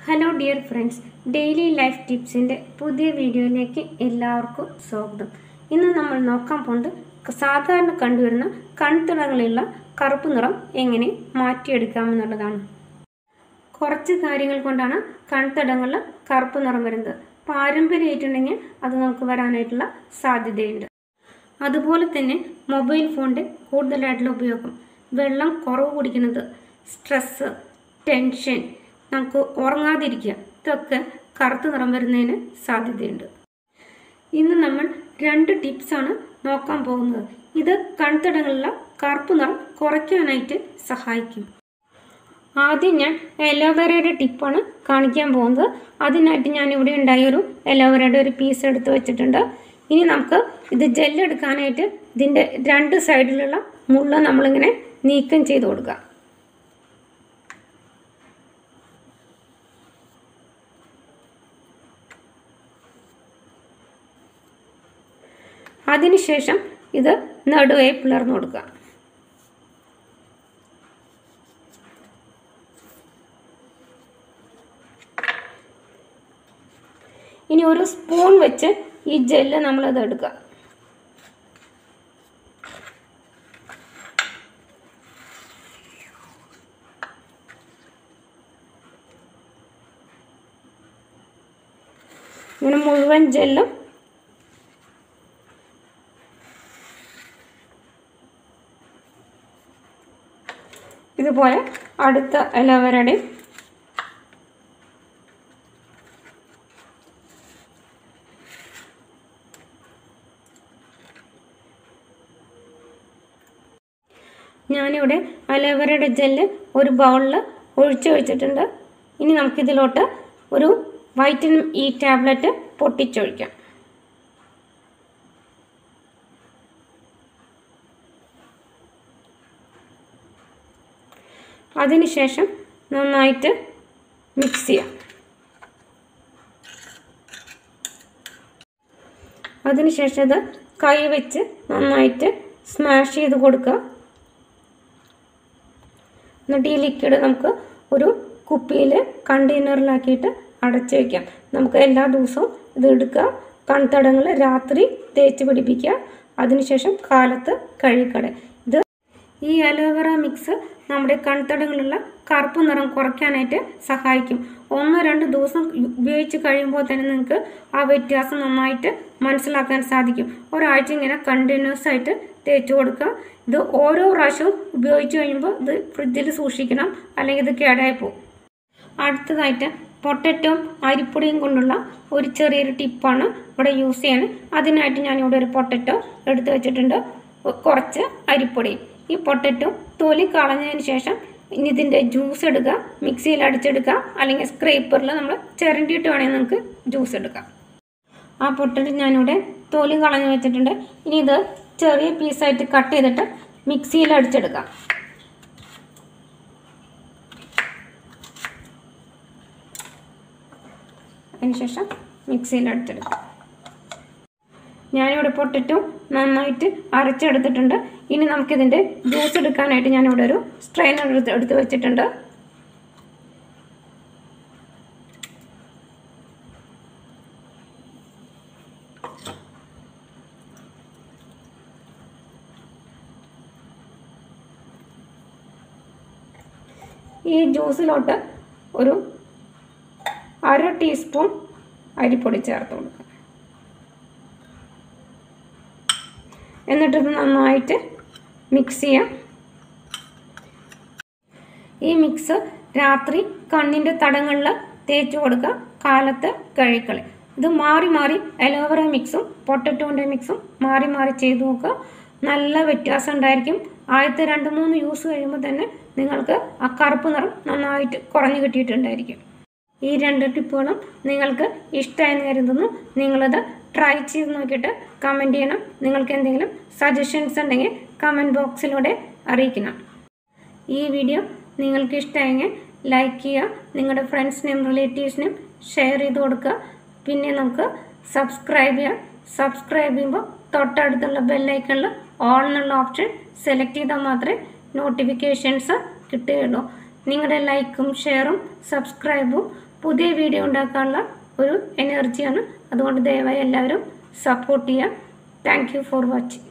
hello dear friends daily life ടിപ്സിൻ്റെ പുതിയ വീഡിയോയിലേക്ക് എല്ലാവർക്കും സ്വാഗതം ഇന്ന് നമ്മൾ നോക്കാൻ പോകുന്നത് സാധാരണ കണ്ടുവരുന്ന കൺതുളകളിലുള്ള കറുപ്പ് നിറം എങ്ങനെ മാറ്റിയെടുക്കാമെന്നുള്ളതാണ് കുറച്ച് കാര്യങ്ങൾ കൊണ്ടാണ് കൺതടങ്ങളിൽ കറുപ്പ് നിറം വരുന്നത് പാരമ്പര്യമായിട്ടുണ്ടെങ്കിൽ അത് നമുക്ക് വരാനായിട്ടുള്ള സാധ്യതയുണ്ട് അതുപോലെ തന്നെ മൊബൈൽ ഫോണിൻ്റെ കൂടുതലായിട്ടുള്ള ഉപയോഗം വെള്ളം കുറവ് കുടിക്കുന്നത് സ്ട്രെസ്സ് ടെൻഷൻ നമുക്ക് ഉറങ്ങാതിരിക്കുക ഇതൊക്കെ കറുത്ത് നിറം വരുന്നതിന് സാധ്യതയുണ്ട് ഇന്ന് നമ്മൾ രണ്ട് ടിപ്സാണ് നോക്കാൻ പോകുന്നത് ഇത് കൺതടങ്ങളിലുള്ള കറുപ്പ് നിറം കുറയ്ക്കാനായിട്ട് സഹായിക്കും ആദ്യം ഞാൻ എലോവേരയുടെ ടിപ്പാണ് കാണിക്കാൻ പോകുന്നത് അതിനായിട്ട് ഞാൻ ഇവിടെ ഉണ്ടായൊരു എലോവേരയുടെ ഒരു പീസ് എടുത്ത് വെച്ചിട്ടുണ്ട് ഇനി നമുക്ക് ഇത് ജെല്ലെടുക്കാനായിട്ട് ഇതിൻ്റെ രണ്ട് സൈഡിലുള്ള മുള്ള നമ്മളിങ്ങനെ നീക്കം ചെയ്ത് കൊടുക്കുക അതിനുശേഷം ഇത് നടുവേ പിളർന്നു കൊടുക്കുക ഇനി ഒരു സ്പൂൺ വെച്ച് ഈ ജെല്ല് നമ്മളത് എടുക്കുക ഇങ്ങനെ മുഴുവൻ ജെല്ലും ഇതുപോലെ അടുത്ത എലവരയുടെ ഞാനിവിടെ അലോവേരയുടെ ജെല്ല് ഒരു ബൗളിൽ ഒഴിച്ചു വെച്ചിട്ടുണ്ട് ഇനി നമുക്കിതിലോട്ട് ഒരു വൈറ്റമിൻ ഇ ടാബ്ലറ്റ് പൊട്ടിച്ചൊഴിക്കാം അതിനുശേഷം നന്നായിട്ട് മിക്സ് ചെയ്യാം അതിനുശേഷം ഇത് കൈ വെച്ച് നന്നായിട്ട് സ്മാഷ് ചെയ്ത് കൊടുക്കുക എന്നിട്ട് ഈ ലിക്വിഡ് നമുക്ക് ഒരു കുപ്പിയിൽ കണ്ടെയ്നറിലാക്കിയിട്ട് അടച്ചു വയ്ക്കാം നമുക്ക് എല്ലാ ദിവസവും ഇത് എടുക്കുക കൺതടങ്ങൾ രാത്രി തേച്ച് പിടിപ്പിക്കുക അതിനുശേഷം കാലത്ത് കഴുകിക്കളെ ഇത് ഈ അലോവേറ മിക്സ് നമ്മുടെ കൺതടങ്ങളുള്ള കറുപ്പ് നിറം കുറയ്ക്കാനായിട്ട് സഹായിക്കും ഒന്നോ രണ്ട് ദിവസം ഉപയോഗിച്ച് കഴിയുമ്പോൾ തന്നെ നിങ്ങൾക്ക് ആ വ്യത്യാസം നന്നായിട്ട് മനസ്സിലാക്കാൻ സാധിക്കും ഒരാഴ്ച ഇങ്ങനെ കണ്ടിന്യൂസ് ആയിട്ട് തേച്ച് കൊടുക്കുക ഇത് ഓരോ പ്രാവശ്യവും ഉപയോഗിച്ച് കഴിയുമ്പോൾ ഇത് ഫ്രിഡ്ജിൽ സൂക്ഷിക്കണം അല്ലെങ്കിൽ ഇത് കേടായി പോകും അടുത്തതായിട്ട് പൊട്ടറ്റോയും അരിപ്പൊടിയും കൊണ്ടുള്ള ഒരു ചെറിയൊരു ടിപ്പാണ് ഇവിടെ യൂസ് ചെയ്യാൻ അതിനായിട്ട് ഞാനിവിടെ ഒരു പൊട്ടറ്റോ എടുത്തു വെച്ചിട്ടുണ്ട് കുറച്ച് അരിപ്പൊടിയും ഈ പൊട്ടറ്റോ തൊലി കളഞ്ഞതിന് ശേഷം ഇനി ഇതിൻ്റെ ജ്യൂസ് എടുക്കുക മിക്സിയിൽ അടിച്ചെടുക്കുക അല്ലെങ്കിൽ സ്ക്രേപ്പറിൽ നമ്മൾ ചിരണ്ടിയിട്ട് വേണമെങ്കിൽ നമുക്ക് ജ്യൂസ് എടുക്കാം ആ പൊട്ടറ്റോ ഞാനിവിടെ തൊലി കളഞ്ഞ് വെച്ചിട്ടുണ്ട് ഇനി ഇത് ചെറിയ പീസായിട്ട് കട്ട് ചെയ്തിട്ട് മിക്സിയിൽ അടിച്ചെടുക്കാം അതിനുശേഷം മിക്സിയിൽ അടിച്ചെടുക്കാം ഞാനിവിടെ പൊട്ടിട്ടു നന്നായിട്ട് അരച്ചെടുത്തിട്ടുണ്ട് ഇനി നമുക്കിതിൻ്റെ ജ്യൂസ് എടുക്കാനായിട്ട് ഞാനിവിടെ ഒരു സ്ട്രെയിനർ എടുത്ത് എടുത്ത് വെച്ചിട്ടുണ്ട് ഈ ജ്യൂസിലോട്ട് ഒരു അര ടീസ്പൂൺ അരിപ്പൊടി ചേർത്ത് കൊടുക്കുക എന്നിട്ടിത് നന്നായിട്ട് മിക്സ് ചെയ്യാം ഈ മിക്സ് രാത്രി കണ്ണിൻ്റെ തടങ്ങളിൽ തേച്ച് കൊടുക്കുക കാലത്ത് കഴുകിക്കളി ഇത് മാറി മാറി അലോവേറ മിക്സും പൊട്ടറ്റോൻ്റെ മിക്സും മാറി മാറി ചെയ്ത് നോക്കുക നല്ല വ്യത്യാസം ഉണ്ടായിരിക്കും ആദ്യത്തെ രണ്ട് മൂന്ന് യൂസ് കഴിയുമ്പോൾ തന്നെ നിങ്ങൾക്ക് ആ കറുപ്പ് നിറം നന്നായിട്ട് കുറഞ്ഞു കിട്ടിയിട്ടുണ്ടായിരിക്കും ഈ രണ്ട് ടിപ്പുകളും നിങ്ങൾക്ക് ഇഷ്ടമായെന്ന് കരുതുന്നു നിങ്ങളത് ട്രൈ ചെയ്ത് നോക്കിയിട്ട് കമൻറ്റ് ചെയ്യണം നിങ്ങൾക്ക് എന്തെങ്കിലും സജഷൻസ് ഉണ്ടെങ്കിൽ കമൻറ്റ് ബോക്സിലൂടെ അറിയിക്കണം ഈ വീഡിയോ നിങ്ങൾക്ക് ഇഷ്ടമായെങ്കിൽ ലൈക്ക് ചെയ്യുക നിങ്ങളുടെ ഫ്രണ്ട്സിനെയും റിലേറ്റീവ്സിനും ഷെയർ ചെയ്ത് കൊടുക്കുക പിന്നെ നമുക്ക് സബ്സ്ക്രൈബ് ചെയ്യാം സബ്സ്ക്രൈബ് ചെയ്യുമ്പോൾ തൊട്ടടുത്തുള്ള ബെല്ലൈക്കണിൽ ഓൾ എന്നുള്ള ഓപ്ഷൻ സെലക്ട് ചെയ്താൽ മാത്രമേ നോട്ടിഫിക്കേഷൻസ് കിട്ടുകയുള്ളൂ നിങ്ങളുടെ ലൈക്കും ഷെയറും സബ്സ്ക്രൈബും പുതിയ വീഡിയോ ഉണ്ടാക്കാനുള്ള ഒരു എനർജിയാണ് അതുകൊണ്ട് ദയവായി എല്ലാവരും സപ്പോർട്ട് ചെയ്യുക താങ്ക് യു ഫോർ വാച്ചിങ്